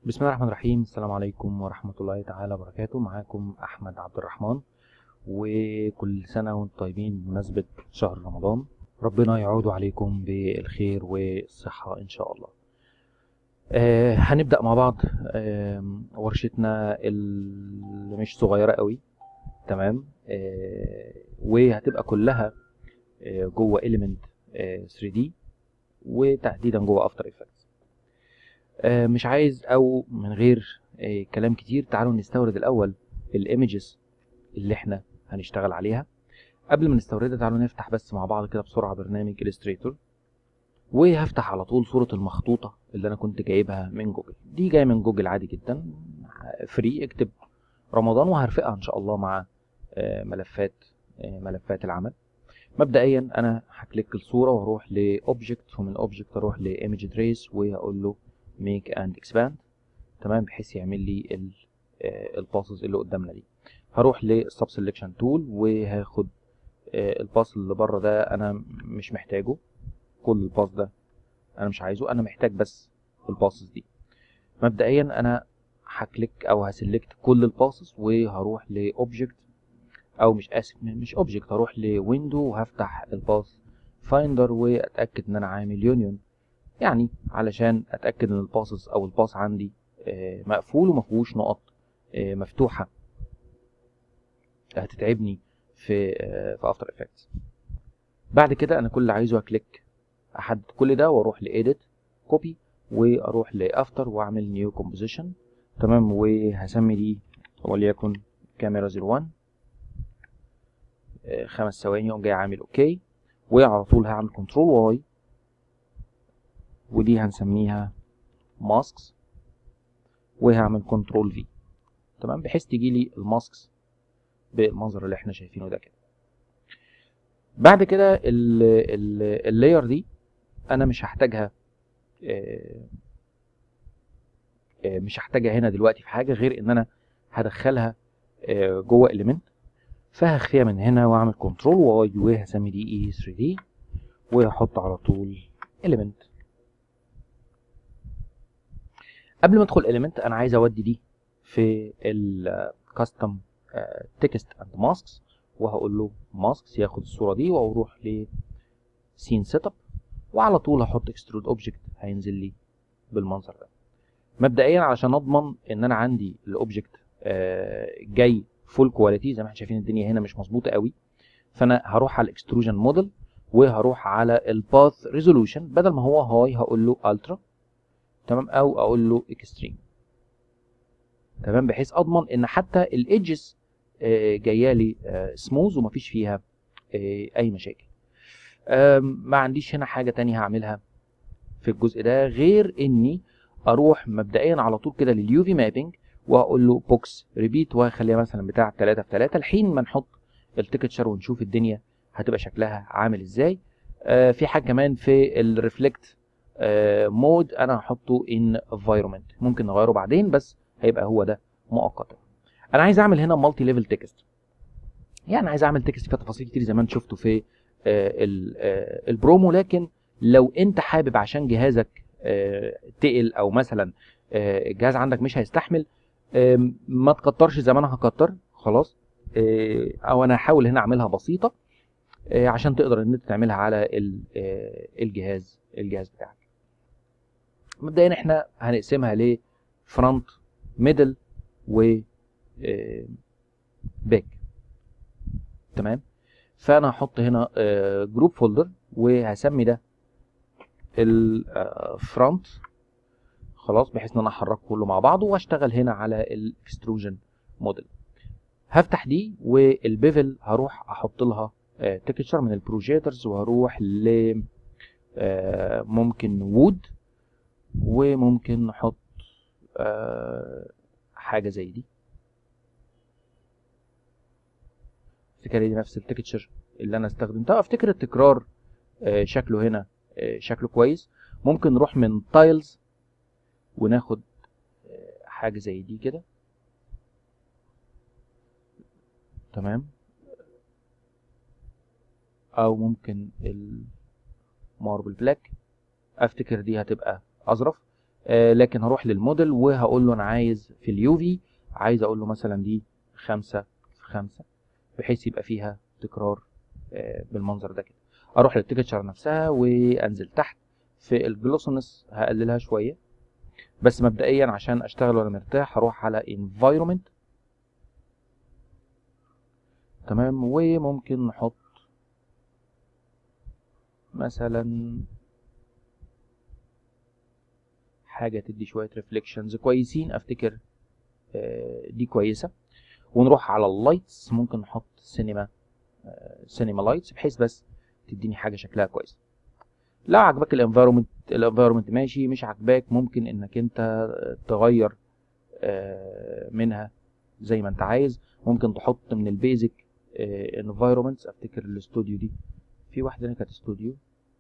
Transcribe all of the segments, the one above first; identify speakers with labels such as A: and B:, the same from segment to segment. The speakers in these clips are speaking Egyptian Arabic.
A: بسم الله الرحمن الرحيم السلام عليكم ورحمة الله تعالى وبركاته معاكم أحمد عبد الرحمن وكل سنة وانتم طيبين بمناسبة شهر رمضان ربنا يعود عليكم بالخير والصحة إن شاء الله آه هنبدأ مع بعض آه ورشتنا اللي مش صغيرة قوي تمام آه وهتبقى كلها آه جوه Element آه 3D وتحديدا جوه After Effects آه مش عايز او من غير آه كلام كتير تعالوا نستورد الاول الايمجز اللي احنا هنشتغل عليها قبل ما نستوردها تعالوا نفتح بس مع بعض كده بسرعه برنامج الستريتور وهفتح على طول صوره المخطوطه اللي انا كنت جايبها من جوجل دي جايه من جوجل عادي جدا فري اكتب رمضان وهرفقها ان شاء الله مع آه ملفات ملفات العمل مبدئيا انا هكليك الصوره واروح لاوبجكت ومن اوبجكت اروح لايمج تريس وهقول له ميك اند اكسباند تمام بحيث يعمل لي الباسز اللي قدامنا دي هروح للسب سيلكشن تول وهاخد الباس اللي بره ده انا مش محتاجه كل الباس ده انا مش عايزه انا محتاج بس الباسز دي مبدئيا انا هكليك او هسلكت كل الباسز وهروح لاوبجكت او مش اسف مش اوبجكت هروح لويندو وهفتح الباس فايندر واتاكد ان انا عامل يونيون يعني علشان اتاكد ان الباسز او الباس عندي مقفول ومفيهوش نقط مفتوحه هتتعبني في في افتر افكتس بعد كده انا كل اللي عايزه اكليك احدد كل ده واروح لايديت كوبي واروح لافتر واعمل نيو كومبوزيشن تمام وهسمي دي وليكن كاميرا 01 خمس ثواني اقوم جاي عامل اوكي وعلى طول هعمل كنترول واي ودي هنسميها ماسكس وهعمل كنترول في تمام بحيث تيجي لي الماسكس بالمنظر اللي احنا شايفينه ده كده بعد كده اللاير دي انا مش هحتاجها مش هحتاجها هنا دلوقتي في حاجه غير ان انا هدخلها جوه اليمنت فهخفيها من هنا واعمل كنترول واي وهسمي دي اي 3 دي وهحط على طول اليمنت قبل ما ادخل اليمنت انا عايز اودي دي في الكاستم تكست اند ماسكس وهقول له ماسكس ياخد الصوره دي واروح ل سين سيت اب وعلى طول هحط اكسترود اوبجكت هينزل لي بالمنظر ده مبدئيا علشان اضمن ان انا عندي الاوبجكت جاي فول كواليتي زي ما احنا شايفين الدنيا هنا مش مظبوطه قوي فانا هروح على الاكستروجن موديل وهروح على الباث ريزولوشن بدل ما هو هاي هقول له الترا تمام او اقول له اكستريم تمام بحيث اضمن ان حتى الايدجز جايه لي سموز ومفيش فيها اي مشاكل ما عنديش هنا حاجه تانية هعملها في الجزء ده غير اني اروح مبدئيا على طول كده لليو في مابنج وهقول له بوكس ريبيت وهخليها مثلا بتاع 3 في 3 الحين ما نحط التكتشر ونشوف الدنيا هتبقى شكلها عامل ازاي آه في حاجه كمان في الريفلكت آه مود انا هحطه ان انفايرمنت ممكن نغيره بعدين بس هيبقى هو ده مؤقتا انا عايز اعمل هنا مالتي ليفل تكست يعني عايز اعمل تكست فيها تفاصيل كتير زي ما انت شفته في آه البرومو لكن لو انت حابب عشان جهازك تقل او مثلا الجهاز عندك مش هيستحمل ما تكترش زي ما انا هكتر خلاص او انا هحاول هنا اعملها بسيطه عشان تقدر ان انت تعملها على الجهاز الجهاز بتاعك مبدئيا احنا هنقسمها لفرونت ميدل و باك تمام فانا هحط هنا جروب فولدر وهسمي ده الفرونت خلاص بحيث ان انا احركه كله مع بعضه واشتغل هنا على الاكستروجن موديل هفتح دي والبيفل هروح احط لها تكتشر من البروجيترز وهروح ل ممكن وود وممكن نحط حاجه زي دي افتكر دي نفس التكتشر اللي انا استخدمتها افتكر التكرار شكله هنا شكله كويس ممكن نروح من تايلز وناخد حاجه زي دي كده تمام او ممكن الماربل بلاك افتكر دي هتبقى اظرف آه لكن هروح للموديل وهقول له انا عايز في اليو في عايز اقول له مثلا دي خمسة في خمسة بحيث يبقى فيها تكرار آه بالمنظر ده كده اروح للتكتشر نفسها وانزل تحت في الجلوسنس هقللها شويه بس مبدئيا عشان اشتغل وانا مرتاح هروح على environment تمام وممكن نحط مثلا حاجه تدي شويه ريفليكشنز كويسين افتكر دي كويسه ونروح على اللايتس ممكن نحط سينما سينما لايتس بحيث بس تديني حاجه شكلها كويس لو عجبك الانفايرمنت الانفايرمنت ماشي مش عجباك ممكن انك انت تغير منها زي ما انت عايز ممكن تحط من البيزك انفايرمنتس افتكر الاستوديو دي في واحده هنا كانت استوديو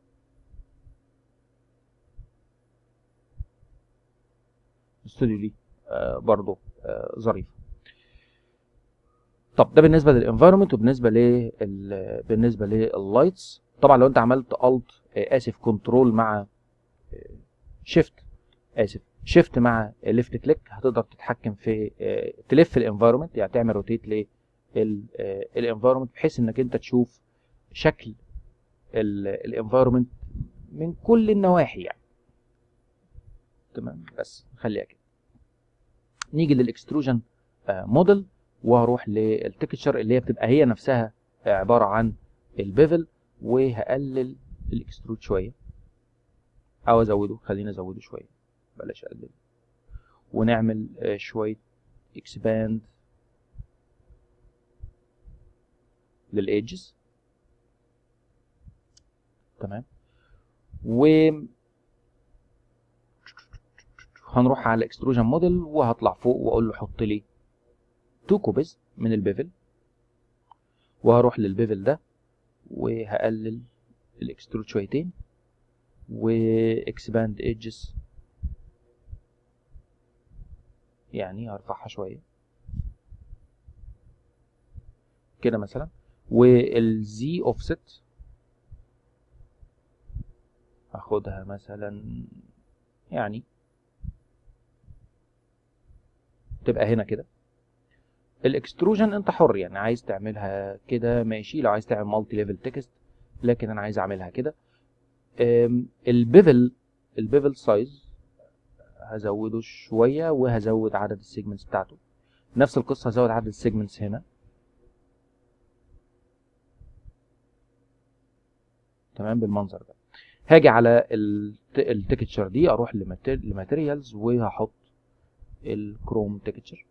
A: الاستوديو دي برضو ظريفه طب ده بالنسبه للانفايرمنت وبالنسبه ل بالنسبه لللايتس طبعا لو انت عملت الت اسف كنترول مع شيفت اسف شيفت مع ليفت كليك هتقدر تتحكم في تلف الانفايرمنت يعني تعمل روتيت للانفايرمنت بحيث انك انت تشوف شكل الانفايرمنت من كل النواحي يعني تمام بس خليها كده نيجي للاكستروجن موديل وهروح للتكتشر اللي هي بتبقى هي نفسها عباره عن البيفل وهقلل الاكسترود شويه او ازوده خلينا ازوده شويه بلاش اقلل ونعمل شويه اكسباند للايدجز تمام و هنروح على اكستروجن موديل وهطلع فوق واقول له حط لي تو كوبز من البيفل وهروح للبيفل ده وهقلل الاكسترود شويتين واكسباند ايدجز يعني هرفعها شويه كده مثلا والزي اوفست هاخدها مثلا يعني تبقى هنا كده الاكستروجن انت حر يعني عايز تعملها كده ماشي لو عايز تعمل مالتي ليفل تكست لكن انا عايز اعملها كده البيفل البيفل سايز هزوده شويه وهزود عدد السيجمنتس بتاعته نفس القصه هزود عدد السيجمنتس هنا تمام بالمنظر ده هاجي على التكتشر دي اروح لماتيريالز وهحط الكروم تكتشر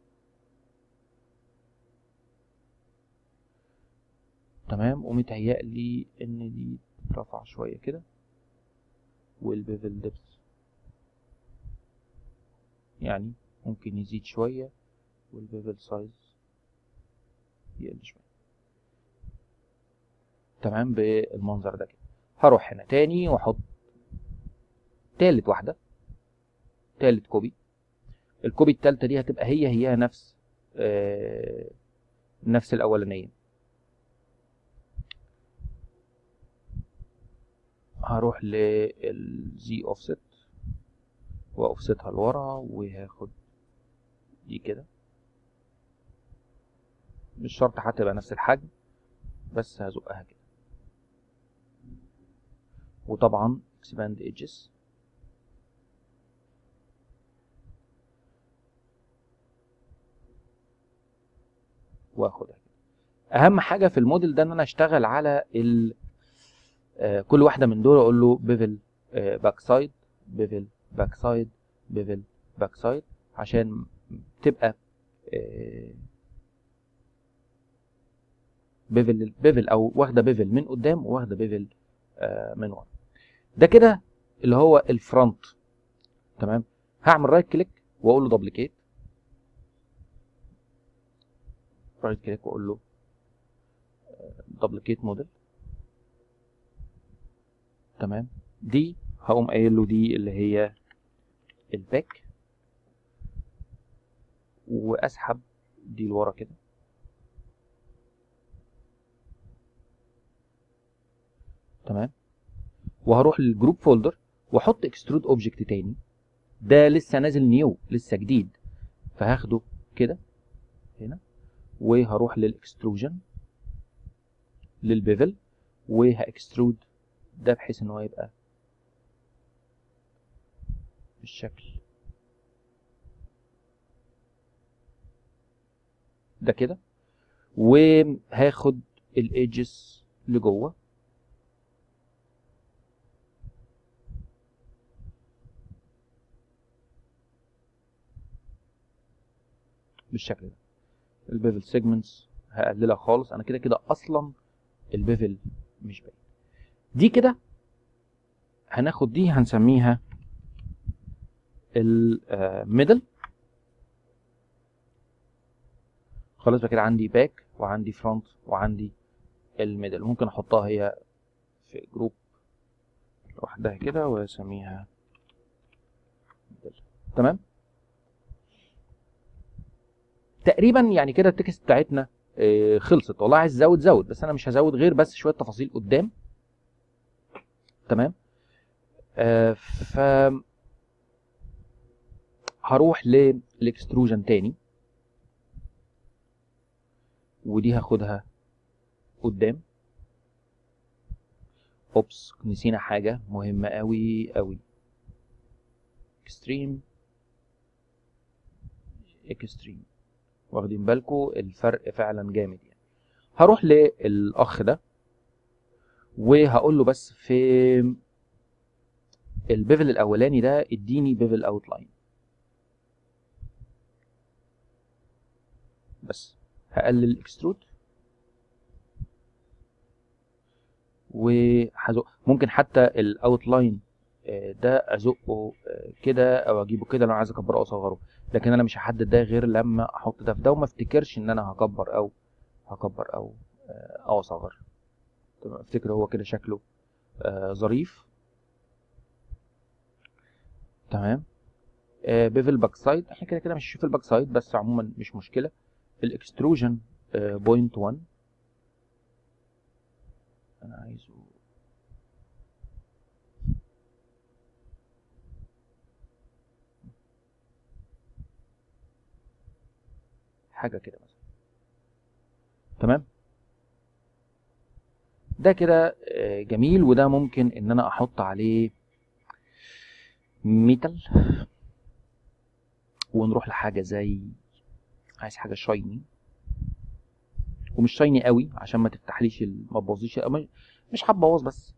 A: تمام ومتهيأ لي ان دي ترفع شويه كده والبيفل ديبس يعني ممكن يزيد شويه والبيفل سايز يقل شويه تمام بالمنظر ده كده هروح هنا تاني واحط تالت واحده تالت كوبي الكوبي التالتة دي هتبقى هي هي نفس آه نفس الاولانيه هروح للزي اوفست واوفستها لورا وهاخد دي كده مش شرط هتبقى نفس الحجم بس هزقها كده وطبعا expand edges واخدها كده اهم حاجه في الموديل ده ان انا اشتغل على ال آه كل واحده من دول اقول له بيفل آه باك سايد بيفل باك سايد بيفل باك سايد عشان تبقى آه بيفل بيفل او واخده بيفل من قدام وواخده بيفل من ورا ده كده اللي هو الفرونت تمام هعمل رايت كليك واقول له دوبليكيت رايت كليك واقول له دوبليكيت موديل تمام دي هقوم قايل له دي اللي هي الباك واسحب دي لورا كده تمام وهروح للجروب فولدر واحط اكسترود اوبجكت تاني ده لسه نازل نيو لسه جديد فهاخده كده هنا وهروح للاكستروجن للبيفل وهاكسترود ده بحيث ان هو يبقى بالشكل ده كده وهاخد الايدجز لجوه بالشكل ده البيفل سيجمنتس هقللها خالص انا كده كده اصلا البيفل مش باين دي كده هناخد دي هنسميها الميدل خلاص بقى كده عندي باك وعندي فرونت وعندي الميدل ممكن احطها هي في جروب لوحدها كده واسميها ميدل تمام تقريبا يعني كده التكست بتاعتنا آه، خلصت والله عايز ازود زود بس انا مش هزود غير بس شويه تفاصيل قدام تمام آه ف هروح للاكستروجن تاني ودي هاخدها قدام اوبس نسينا حاجه مهمه قوي قوي اكستريم اكستريم واخدين بالكم الفرق فعلا جامد يعني هروح للاخ ده وهقول له بس في البيفل الاولاني ده اديني بيفل اوتلاين بس هقلل الاكسترود وهزق ممكن حتى الاوتلاين ده ازقه آه، كده او اجيبه كده لو انا عايز اكبره او اصغره لكن انا مش هحدد ده غير لما احط ده في ده وما افتكرش ان انا هكبر او هكبر او آه، او اصغر تمام افتكر هو كده شكله آه، ظريف تمام بيفل باك سايد احنا كده كده مش هنشوف الباك سايد بس عموما مش مشكله الاكستروجن بوينت 1 انا عايزه حاجه كده مثلا تمام ده كده آه، جميل وده ممكن ان انا احط عليه ميتال ونروح لحاجه زي عايز حاجه شايني ومش شايني قوي عشان ما تفتحليش ال- ما تبوظيش أما- مش هتبوظ بس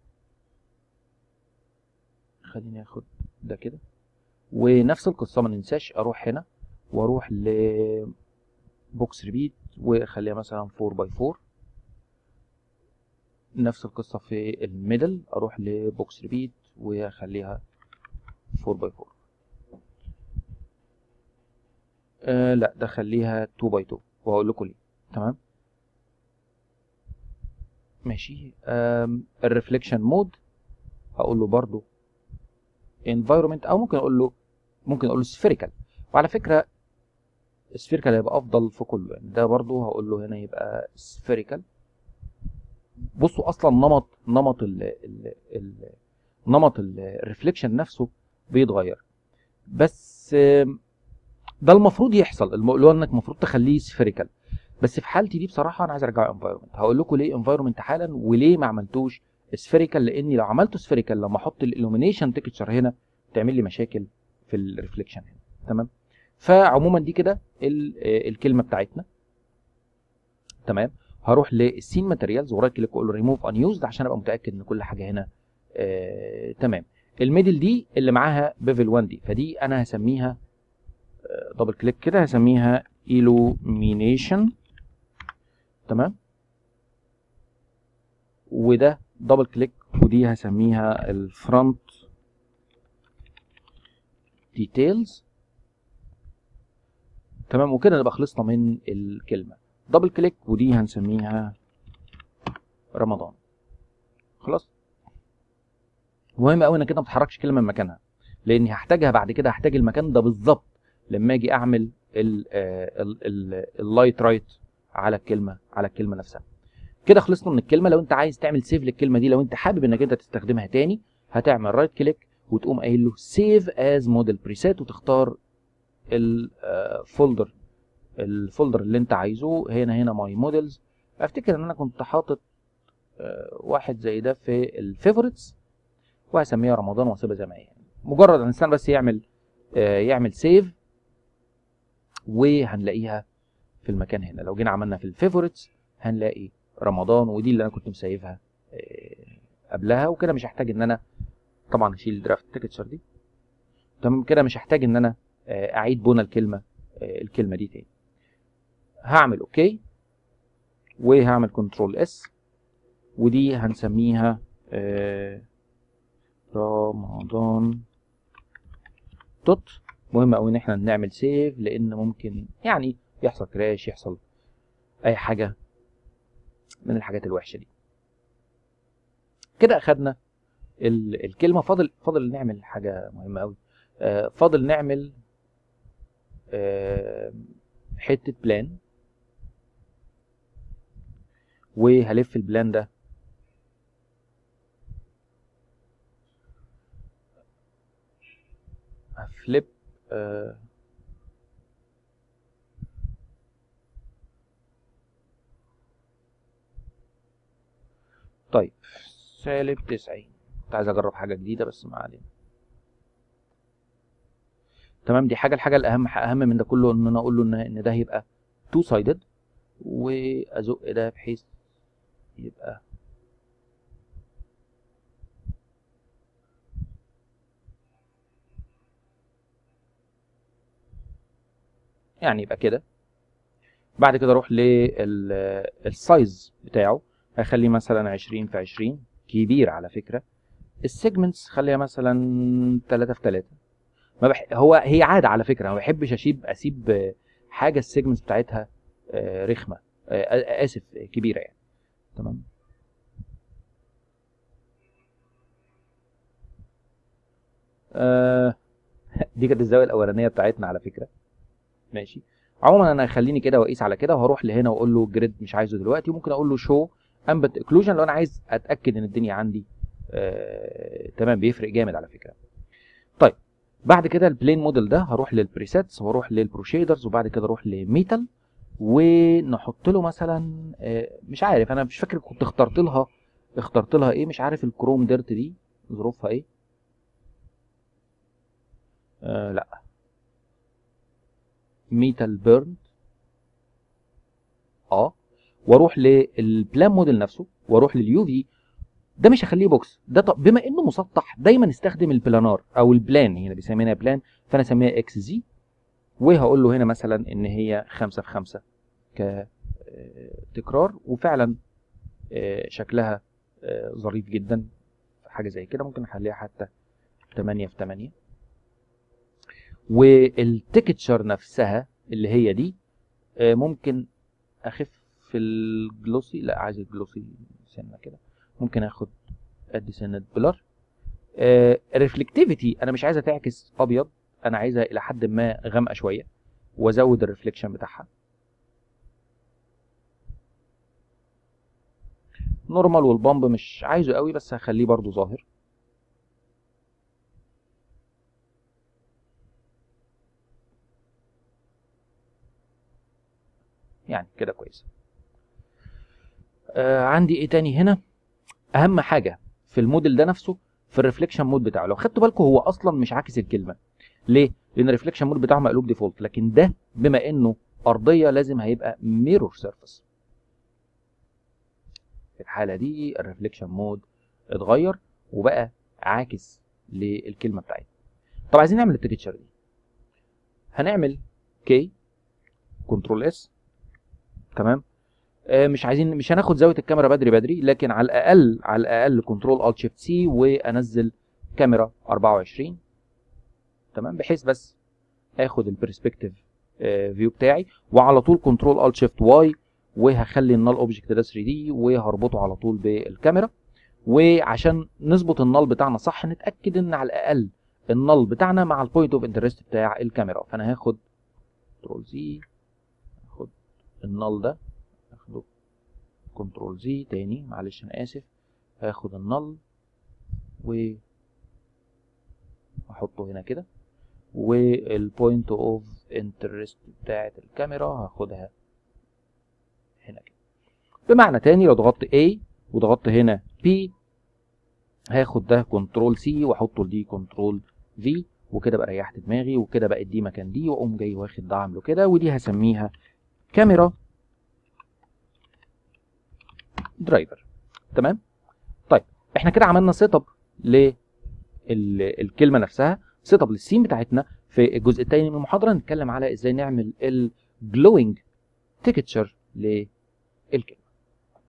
A: خليني اخد ده كده ونفس القصه ما ننساش اروح هنا واروح ل بوكس ريبيت واخليها مثلا 4 باي 4 نفس القصه في الميدل اروح لبوكس ريبيت واخليها 4 باي 4 آه لا ده خليها 2 باي 2 وهقول لكم ليه تمام ماشي الريفليكشن مود هقول له برضو environment او ممكن اقول له ممكن اقول له spherical وعلى فكره spherical هيبقى افضل في كله يعني ده برضو هقول له هنا يبقى spherical بصوا اصلا نمط نمط ال ال ال نمط الريفليكشن نفسه بيتغير بس آم، ده المفروض يحصل الم- اللي هو انك المفروض تخليه سفيريكال بس في حالتي دي بصراحه انا عايز ارجعه انفايرمنت هقول لكم ليه انفايرمنت حالا وليه ما عملتوش سفيريكال لاني لو عملته سفيريكال لما احط الالومينيشن تكتشر هنا تعمل لي مشاكل في الريفليكشن هنا تمام فعموما دي كده ال- آه، الكلمه بتاعتنا تمام هروح للسين ماتيريالز ورايت كليك اقول له ريموف ان يوزد عشان ابقى متاكد ان كل حاجه هنا آه تمام الميدل دي اللي معاها بيفل 1 دي فدي انا هسميها دبل كليك كده هسميها illumination تمام وده دبل كليك ودي هسميها الفرونت ديتيلز تمام وكده نبقى خلصنا من الكلمه دبل كليك ودي هنسميها رمضان خلاص مهم قوي انك كده ما تحركش كلمه من مكانها لاني هحتاجها بعد كده هحتاج المكان ده بالظبط لما اجي اعمل اللايت رايت على الكلمه على الكلمه نفسها كده خلصنا من الكلمه لو انت عايز تعمل سيف للكلمه دي لو انت حابب انك انت تستخدمها تاني هتعمل رايت كليك وتقوم قايل له سيف از موديل بريسيت وتختار الفولدر الفولدر اللي انت عايزه هنا هنا ماي موديلز افتكر ان انا كنت حاطط آه، واحد زي ده في الفيفوريتس وهسميها رمضان واسيبها زي ما هي مجرد الانسان بس يعمل آه، يعمل سيف وهنلاقيها في المكان هنا لو جينا عملنا في الفيفوريتس هنلاقي رمضان ودي اللي انا كنت مسيفها آه، قبلها وكده مش هحتاج ان انا طبعا اشيل الدرافت تكتشر دي تمام كده مش هحتاج ان انا آه، اعيد بنى الكلمه آه، الكلمه دي تاني هعمل اوكي وهعمل كنترول اس ودي هنسميها آه، رمضان دوت مهم قوي ان احنا نعمل سيف لان ممكن يعني يحصل كراش يحصل اي حاجه من الحاجات الوحشه دي كده اخدنا ال- الكلمه فاضل فاضل نعمل حاجه مهمه قوي آه، فاضل نعمل آه، حته بلان وهلف البلان ده هفليب آه، طيب سالب تسعين كنت عايز اجرب حاجه جديده بس ما علينا تمام دي حاجه الحاجه الاهم اهم من ده كله ان انا اقول له ان ان ده هيبقى تو سايدد وازق ده بحيث يبقى يعني يبقى كده بعد كده اروح للسايز بتاعه هخليه مثلا 20 في 20 كبير على فكره السيجمنتس خليها مثلا 3 في 3 ما بح... هو هي عاده على فكره ما بحبش اشيب اسيب آه، حاجه السيجمنتس بتاعتها آه، رخمه آه، اسف آه، كبيره يعني تمام آه، دي كانت الزاويه الاولانيه بتاعتنا على فكره ماشي عموما انا هخليني كده واقيس على كده وهروح لهنا واقول له جريد مش عايزه دلوقتي ممكن اقول له شو امبت اكلوجن لو انا عايز اتاكد ان الدنيا عندي آه، تمام بيفرق جامد على فكره طيب بعد كده البلين موديل ده هروح للبريسيتس واروح للبروشيدرز وبعد كده اروح لميتال ونحط له مثلا آه، مش عارف انا مش فاكر كنت اخترت لها اخترت لها ايه مش عارف الكروم ديرت دي ظروفها ايه آه لا ميتال بيرن اه واروح للبلان موديل نفسه واروح لليو في ده مش هخليه بوكس ده طب بما انه مسطح دايما استخدم البلانار او البلان هنا بيسميها بلان فانا اسميها اكس زي وهقول له هنا مثلا ان هي خمسة في خمسة كتكرار وفعلا آه، شكلها آه، ظريف جدا حاجة زي كده ممكن اخليها حتى 8 في 8 والتكتشر نفسها اللي هي دي آه، ممكن اخف في الجلوسي لا عايز الجلوسي سنه كده ممكن اخد قد سنه بلر الريفلكتيفيتي انا مش عايزها تعكس ابيض انا عايزها الى حد ما غامقه شويه وازود الريفليكشن بتاعها نورمال والبامب مش عايزه قوي بس هخليه برضو ظاهر يعني كده كويس آه عندي ايه تاني هنا اهم حاجه في الموديل ده نفسه في الريفليكشن مود بتاعه لو خدتوا بالكم هو اصلا مش عاكس الكلمه ليه لان الريفليكشن مود بتاعه مقلوب ديفولت لكن ده بما انه ارضيه لازم هيبقى ميرور سيرفيس في الحاله دي الريفليكشن مود اتغير وبقى عاكس للكلمه بتاعتنا طب عايزين نعمل التكتشر دي هنعمل كي كنترول اس تمام آه، مش عايزين مش هناخد زاويه الكاميرا بدري بدري لكن على الاقل على الاقل كنترول الت شيفت سي وانزل كاميرا 24 تمام بحيث بس اخد البرسبكتيف فيو بتاعي وعلى طول كنترول الت شيفت واي وهخلي النال اوبجكت ده 3 دي وهربطه على طول بالكاميرا وعشان نظبط النال بتاعنا صح نتاكد ان على الاقل النال بتاعنا مع البوينت اوف انترست بتاع الكاميرا فانا هاخد كنترول زي هاخد النال ده هاخده كنترول زي تاني معلش انا اسف هاخد النل و هحطه هنا كده والبوينت اوف انترست بتاعه الكاميرا هاخدها هنا كده بمعنى تاني لو ضغطت A وضغطت هنا P هاخد ده كنترول سي واحطه لدي كنترول في وكده بقى ريحت دماغي وكده بقت دي مكان دي واقوم جاي واخد ده عامله كده ودي هسميها كاميرا درايفر تمام طيب احنا كده عملنا سيت اب للكلمه نفسها سيت اب للسين بتاعتنا في الجزء الثاني من المحاضره نتكلم على ازاي نعمل الجلوينج تيكتشر للكلمه